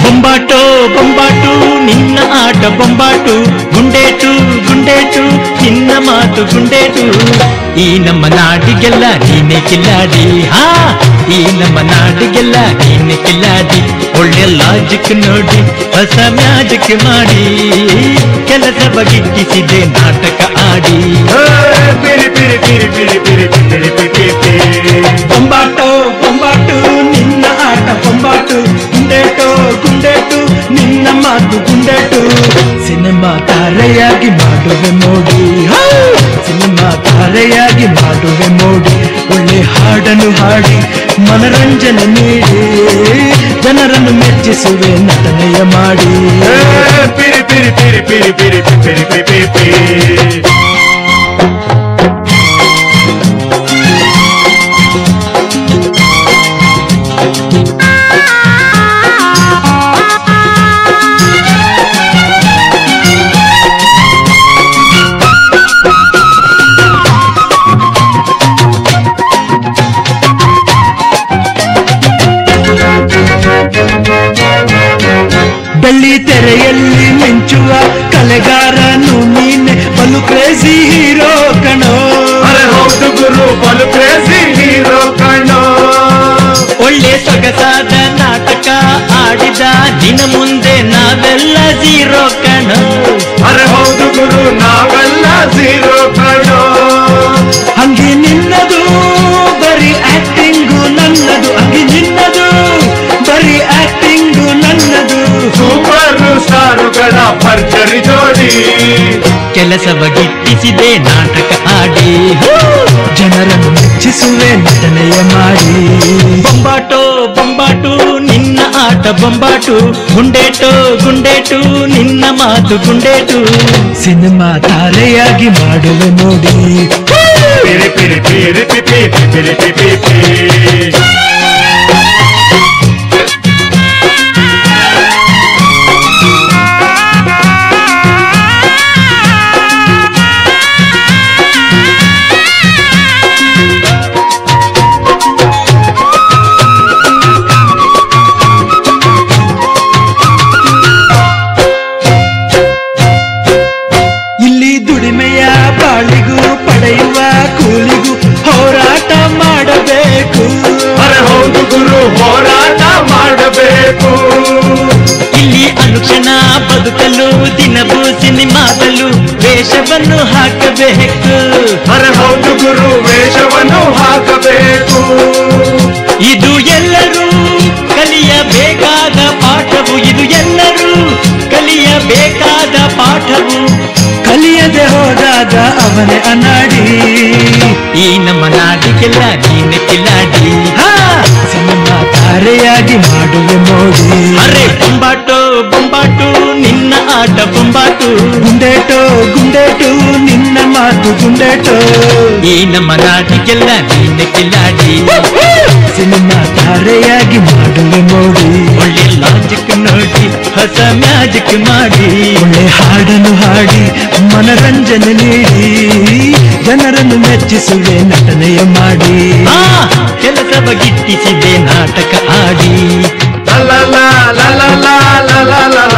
ಬೊಂಬಾಟೋ ಬೊಂಬಾಟು ನಿನ್ನ ಆಟ ಬೊಂಬಾಟು ಗುಂಡೇಟು ಗುಂಡೇಟು ನಿನ್ನ ಮಾತು ಗುಂಡೇಟು ಈ ನಮ್ಮ ನಾಡಿಗೆಲ್ಲ ನೀನೆ ಕಿಲ್ಲಾಡಿ ಹಾ ಈ ನಮ್ಮ ನಾಡಿಗೆಲ್ಲ ನೀನೆ ಕಿಲ್ಲಾಡಿ ಒಳ್ಳೆ ಲಾಜಿಕ್ ನೋಡಿ ಹೊಸ ಮ್ಯಾಜಿಕ್ ಮಾಡಿ ಕೆಲಸ ಬಗಿಟ್ಟಿಸಿದೆ ನಾಟಕ ಆಡಿ ಪಿರಿ ಪಿರಿ ಪಿರಿ ಪಿರಿ ಪಿರಿ ಪಿರಿ ಪಿರಿ ಪಿರಿ ಬೊಂಬಾಟೋ ಬೊಂಬಾಟು ನಿನ್ನ ಆಟ ಬೊಂಬಾಟು ಗುಂಡೇಟು ಗುಂಡೇಟು ನಿನ್ನ ಮಾತು ಗುಂಡೇಟು ಸಿನಿಮಾ ತಾರೆಯಾಗಿ ಮಾಡುವೆ ಮೋಡಿ ಹಾ! ಸಿನಿಮಾ ತಾರೆಯಾಗಿ ಮಾಡುವೆ ಮೋಡಿ ಒಳ್ಳೆ ಹಾಡನ್ನು ಹಾಡಿ ಮನರಂಜನೆ ನೀಡಿ ಜನರನ್ನು ಮೆಚ್ಚಿಸುವೆ ನಟನೆಯ ಮಾಡಿ ಪಿರಿ ಪಿರಿ ಪಿರಿ ಪಿರಿ ಪಿರಿ ಪಿರಿ ಪಿರಿ ಪಿರಿ ಬೆಳ್ಳಿ ತೆರೆಯಲ್ಲಿ ಮಿಂಚುವ ಕಲೆಗಾರನು ನೀನೆ ಬಲು ಕ್ರೇಜಿ ಹೀರೋ ಕಣೋ ಅರೆ ಹೌದು ಗುರು ಬಲು ಕ್ರೇಜಿ ಹೀರೋ ಕಣ್ಣೋ ಒಳ್ಳೆ ಸೊಗಸಾದ ನಾಟಕ ಆಡಿದ ದಿನ ಮುಂದೆ ನಾವೆಲ್ಲ ಜೀರೋ ಕಣೋ ಅರೆ ಹೌದು ಗುರು ನಾವೆಲ್ಲ ಝೀರೋ ಕಣ್ಣೋ ಹಂಗೆ ನಿನ್ನದು ಬರೀ ಆಕ್ಟಿಂಗು ನನ್ನದು ಹಂಗೆ ನಿನ್ನದು ಬರೀ ಆಕ್ಟಿಂಗು ನನ್ನದು ಸೂಪರ್ ಸ್ಟಾರುಗಳ ಭರ್ಜರಿ ಜೋಡಿ ಕೆಲಸವ ಗಿಟ್ಟಿಸಿದೆ ನಾಟಕ ಆಡಿ ಜನರನ್ನು ಮೆಚ್ಚಿಸುವೆ ನಟನೆಯ ಮಾಡಿ ಬೊಂಬಾಟೋ ಬೊಂಬಾಟು ನಿನ್ನ ಆಟ ಬೊಂಬಾಟು ಗುಂಡೇಟು ಗುಂಡೇಟು ನಿನ್ನ ಮಾತು ಗುಂಡೇಟು ಸಿನಿಮಾ ತಾರೆಯಾಗಿ ಮಾಡುವೆ ನೋಡಿ ಪಿರಿ ಪಿರಿ ಪಿರಿ ಪಿರಿ ಪಿರಿ ಪಿರಿ ಪಿರಿ ಇಲ್ಲಿ ದುಡಿಮೆಯ ಬಾಳಿಗೂ ಪಡೆಯುವ ಕೂಲಿಗೂ ಹೋರಾಟ ಮಾಡಬೇಕು ಅರೆ ಹೌದು ಗುರು ಹೋರಾಟ ಮಾಡಬೇಕು ಇಲ್ಲಿ ಅನುಕ್ಷಣ ಬದುಕಲು ದಿನವೂ ಸಿನಿಮಾದಲ್ಲೂ ವೇಷವನ್ನು ಹಾಕಬೇಕು ಅರೆ ಹೌದು ಗುರು ವೇಷವನ್ನು ಹಾಕಬೇಕು ಇದು ಎಲ್ಲರೂ ಕಲಿಯಬೇಕಾದ ಪಾಠವು ಇದು ಎಲ್ಲರೂ ಕಲಿಯಬೇಕಾದ ಪಾಠವು ಕಲಿಯದೆ ಹೋದಾಗ ಅವನೇ ಅನಾಡಿ ಈ ನಮ್ಮ ನಾಡಿಗೆಲ್ಲ ನೀನೆ ಕಿಲಾಡಿ ಹಾ ಸಿನಿಮಾ ತಾರೆಯಾಗಿ ಮಾಡುವೆ ನೋಡಿ ಅರೆ ಬೊಂಬಾಟು ಬೊಂಬಾಟು ನಿನ್ನ ಆಟ ಬೊಂಬಾಟು ಗುಂಡೇಟು ಗುಂಡೇಟು ನಿನ್ನ ಮಾತು ಗುಂಡೇಟು ಈ ನಮ್ಮ ನಾಡಿಗೆಲ್ಲ ನೀನೆ ಕಿಲಾಡಿ ಸಿನಿಮಾ ತಾರೆಯಾಗಿ ಮಾಡುವೆ ನೋಡಿ ಒಳ್ಳೆ ಲಾಜಿಕ್ ನೋಡಿ ಹೊಸ ಮ್ಯಾಜಿಕ್ ಮಾಡಿ ಒಳ್ಳೆ ಹಾಡನ್ನು ಹಾಡಿ ಮನರಂಜನೆ ನೀಡಿ ಜನರನ್ನು ಮೆಚ್ಚಿಸುವೆ ನಟನೆಯ ಮಾಡಿ ಕೆಲಸವ ಗಿಟ್ಟಿಸಿದೆ ನಾಟಕ ಆಡಿ ಲ ಲ ಲ ಲ ಲ ಲ ಲ ಲ ಲ